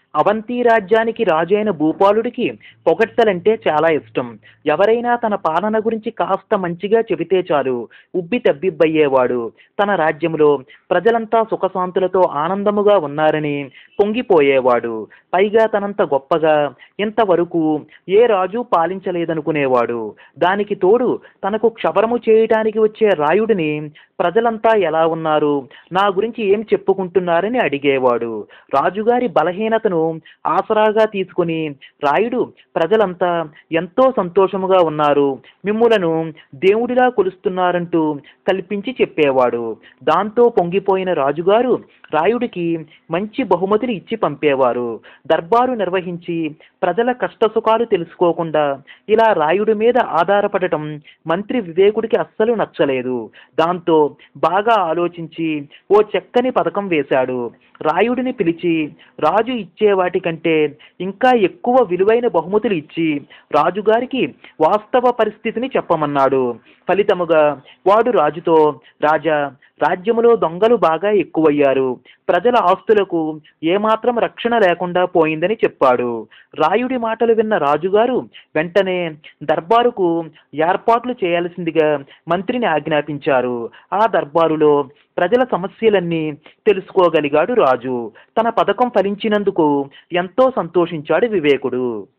అవంతి రాజ్యానికి రాజైన భూపాలుడికి పొగడ్తలంటే చాలా ఇష్టం ఎవరైనా తన పాలన గురించి కాస్త మంచిగా చెబితే చాలు ఉబ్బి తబ్బిబ్బయ్యేవాడు తన రాజ్యంలో ప్రజలంతా సుఖశాంతులతో ఆనందముగా ఉన్నారని పొంగిపోయేవాడు పైగా తనంత గొప్పగా ఇంతవరకు ఏ రాజు పాలించలేదనుకునేవాడు దానికి తోడు తనకు క్షవరము చేయటానికి వచ్చే రాయుడిని ప్రజలంతా ఎలా ఉన్నారు నా గురించి ఏం చెప్పుకుంటున్నారని అడిగేవాడు రాజుగారి బలహీనతను ఆసరాగా తీసుకుని రాయుడు ప్రజలంతా ఎంతో సంతోషముగా ఉన్నారు మిమ్ములను దేవుడిలా కొలుస్తున్నారంటూ కల్పించి చెప్పేవాడు దాంతో పొంగిపోయిన రాజుగారు రాయుడికి మంచి బహుమతులు ఇచ్చి పంపేవారు దర్బారు నిర్వహించి ప్రజల కష్టసుఖాలు తెలుసుకోకుండా ఇలా రాయుడి మీద ఆధారపడటం మంత్రి వివేకుడికి అస్సలు నచ్చలేదు దాంతో బాగా ఆలోచించి ఓ చక్కని పథకం వేశాడు రాయుడిని పిలిచి రాజు ఇచ్చే వాటికంటే ఇంకా ఎక్కువ విలువైన బహుమతులు ఇచ్చి రాజుగారికి వాస్తవ పరిస్థితిని చెప్పమన్నాడు ఫలితముగా వాడు రాజుతో రాజా రాజ్యములో దొంగలు బాగా ఎక్కువయ్యారు ప్రజల ఆస్తులకు ఏమాత్రం రక్షణ లేకుండా పోయిందని చెప్పాడు రాయుడి మాటలు విన్న రాజుగారు వెంటనే దర్బారుకు ఏర్పాట్లు చేయాల్సిందిగా మంత్రిని ఆజ్ఞాపించారు ఆ దర్బారులో ప్రజల సమస్యలన్నీ తెలుసుకోగలిగాడు రాజు తన పథకం ఫలించినందుకు ఎంతో సంతోషించాడు వివేకుడు